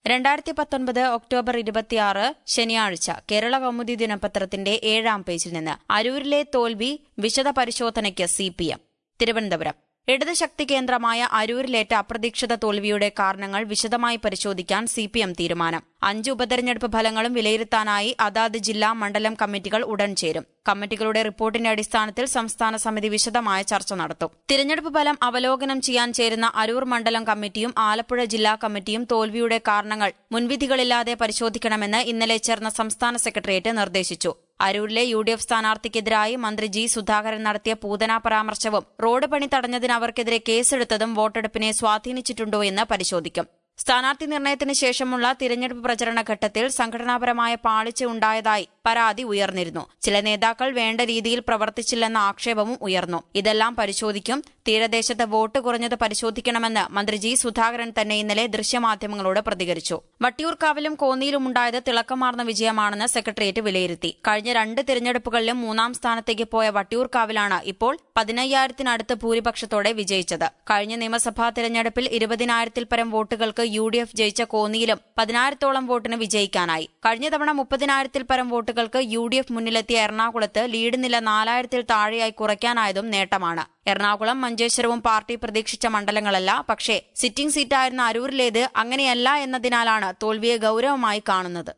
രണ്ടായിരത്തി പത്തൊൻപത് ഒക്ടോബർ ഇരുപത്തിയാറ് ശനിയാഴ്ച കേരള കൗമുദി ദിനപത്രത്തിന്റെ ഏഴാം പേജിൽ നിന്ന് അരൂരിലെ തോൽവി വിശദ പരിശോധനയ്ക്ക് സി പി എം തിരുവനന്തപുരം ഇടത് ശക്തി കേന്ദ്രമായ അരൂരിലേറ്റ അപ്രതീക്ഷിത തോൽവിയുടെ കാരണങ്ങൾ വിശദമായി പരിശോധിക്കാൻ സി പി എം തീരുമാനം അഞ്ച് ഉപതെരഞ്ഞെടുപ്പ് ഫലങ്ങളും വിലയിരുത്താനായി അതാത് ജില്ലാ മണ്ഡലം കമ്മിറ്റികൾ ഉടൻ ചേരും കമ്മിറ്റികളുടെ റിപ്പോർട്ടിന്റെ അടിസ്ഥാനത്തിൽ സംസ്ഥാന സമിതി വിശദമായ ചർച്ച നടത്തും തിരഞ്ഞെടുപ്പ് ഫലം അവലോകനം ചെയ്യാൻ ചേരുന്ന അരൂർ മണ്ഡലം കമ്മിറ്റിയും ആലപ്പുഴ ജില്ലാ കമ്മിറ്റിയും തോൽവിയുടെ കാരണങ്ങൾ മുൻവിധികളില്ലാതെ പരിശോധിക്കണമെന്ന് ഇന്നലെ ചേർന്ന സംസ്ഥാന സെക്രട്ടേറിയറ്റ് നിർദ്ദേശിച്ചു അരൂരിലെ യു ഡി എഫ് സ്ഥാനാർത്ഥിക്കെതിരായി മന്ത്രി ജി സുധാകരൻ നടത്തിയ പൂതന പരാമർശവും റോഡ് പണി തടഞ്ഞതിന് അവർക്കെതിരെ കേസെടുത്തതും വോട്ടെടുപ്പിനെ സ്വാധീനിച്ചിട്ടുണ്ടോ എന്ന് പരിശോധിക്കും സ്ഥാനാർത്ഥി നിർണയത്തിന് ശേഷമുള്ള തിരഞ്ഞെടുപ്പ് പ്രചരണ ഘട്ടത്തിൽ സംഘടനാപരമായ പാളിച്ച ഉണ്ടായതായി പരാതി ഉയർന്നിരുന്നു ചില നേതാക്കൾ വേണ്ട രീതിയിൽ പ്രവർത്തിച്ചില്ലെന്ന ആക്ഷേപവും ഉയർന്നു ഇതെല്ലാം പരിശോധിക്കും തീരദേശത്ത് വോട്ട് കുറഞ്ഞത് പരിശോധിക്കണമെന്ന് മന്ത്രി ജി സുധാകരൻ തന്നെ ഇന്നലെ ദൃശ്യമാധ്യമങ്ങളോട് പ്രതികരിച്ചു വട്ടിയൂർക്കാവിലും കോന്നിയിലും ഉണ്ടായത് തിളക്കമാർന്ന വിജയമാണെന്ന് സെക്രട്ടേറിയറ്റ് വിലയിരുത്തി കഴിഞ്ഞ രണ്ട് തിരഞ്ഞെടുപ്പുകളിലും മൂന്നാം സ്ഥാനത്തേക്ക് പോയ വട്ടിയൂർക്കാവിലാണ് ഇപ്പോൾ പതിനയ്യായിരത്തിനടുത്ത് ഭൂരിപക്ഷത്തോടെ വിജയിച്ചത് കഴിഞ്ഞ നിയമസഭാ തിരഞ്ഞെടുപ്പിൽ ഇരുപതിനായിരത്തിൽ പരം വോട്ടുകൾക്ക് യു ഡി എഫ് ജയിച്ച കോന്നിയിലും പതിനായിരത്തോളം വോട്ടിന് വിജയിക്കാനായി കഴിഞ്ഞ തവണ മുപ്പതിനായിരത്തിൽ പരം വോട്ടുകൾക്ക് യു ഡി എഫ് മുന്നിലെത്തിയ എറണാകുളത്ത് ലീഡ് നില നാലായിരത്തിൽ താഴെയായി കുറയ്ക്കാനായതും നേട്ടമാണ് എറണാകുളം മഞ്ചേശ്വരവും പാർട്ടി പ്രതീക്ഷിച്ച മണ്ഡലങ്ങളല്ല പക്ഷേ സിറ്റിംഗ് സീറ്റായിരുന്ന അരൂരിലേത് അങ്ങനെയല്ല എന്നതിനാലാണ് തോൽവിയെ ഗൌരവമായി കാണുന്നത്